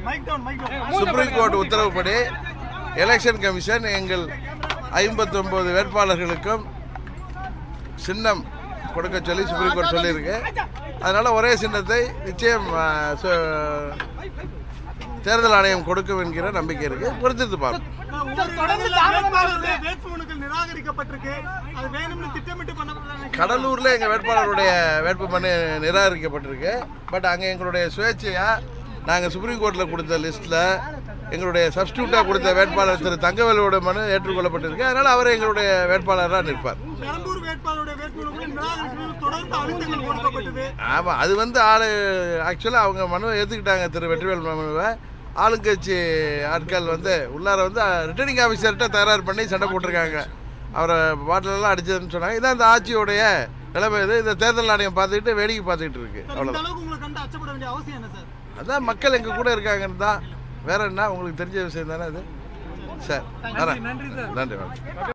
mic down mic down Supreme Court உத்தரவுப்படி election commission எங்கள் ஐம்பத்தொன்பது வேட்பாளர்களுக்கும் சின்னம் கொடுக்க சொல்லி சுப்ரீம் கோர்ட் சொல்லியிருக்கு அதனால ஒரே சின்னத்தை நிச்சயம் ஆ, சு- தேர்தல் ஆணையம் கொடுக்கும் என்கிற நம்பிக்கை இருக்கு பொறுத்திருந்து பார்ப்போம் தொடர்ந்து வேட்பாளருடைய வேட்புமனுக்கள் நிராகரிக்கப்பட்டிருக்கு அது வேணும்னு திட்டமிட்டு பண்ணப்பட்டது கடலூரில் எங்கள் வேட்பாளருடைய வேட்புமனு நிராகரிக்கப்பட்டிருக்கு பட் அங்கே எங்களுடைய சுயேட்சையாக நாங்கள் சுப்ரீம் கோர்ட்டில் கொடுத்த லிஸ்ட்டில் எங்களுடைய சப்ஸ்டியூட்டாக கொடுத்த வேட்பாளர் திரு தங்கவேலோட மனு ஏற்றுக்கொள்ளப்பட்டிருக்கு அதனால் அவர் எங்களுடைய வேட்பாளராக நிற்பார் பெரம்பூர் வேட்பாளருடைய வேட்புமனுக்கள் நிராகரிக்கிறது தொடர்ந்து அழுத்தங்கள் கொடுக்கப்பட்டது ஆமாம் அது வந்து ஆள் ஆக்சுவலாக அவங்க மனுவை ஏற்றுக்கிட்டாங்க திரு வெற்றிவேல் மனுவை ஆளுங்கட்சி ஆட்கள் வந்து உள்ளார வந்து ரிட்டர்னிங் ஆஃபீஸர்கிட்ட தகராறு பண்ணி சண்டை போட்டிருக்காங்க அவரை பாட்டிலெல்லாம் அடிச்சதுன்னு சொன்னாங்க இதான் இந்த ஆட்சியோடைய நிலைமை இது இந்த தேர்தல் ஆணையம் பார்த்துக்கிட்டு வேடிக்கை பார்த்துக்கிட்டு இருக்கு சார் இந்த அவ்வளோதான் அளவுக்கு உங்களை கண்டு அச்சப்பட வேண்டிய அவசியம் என்ன சார் அதான் மக்கள் எங்கள் கூட இருக்காங்கன்னு தான் வேற என்ன உங்களுக்கு தெரிஞ்ச விஷயம் தானே அது சார் வரேன் நன்றி வணக்கம்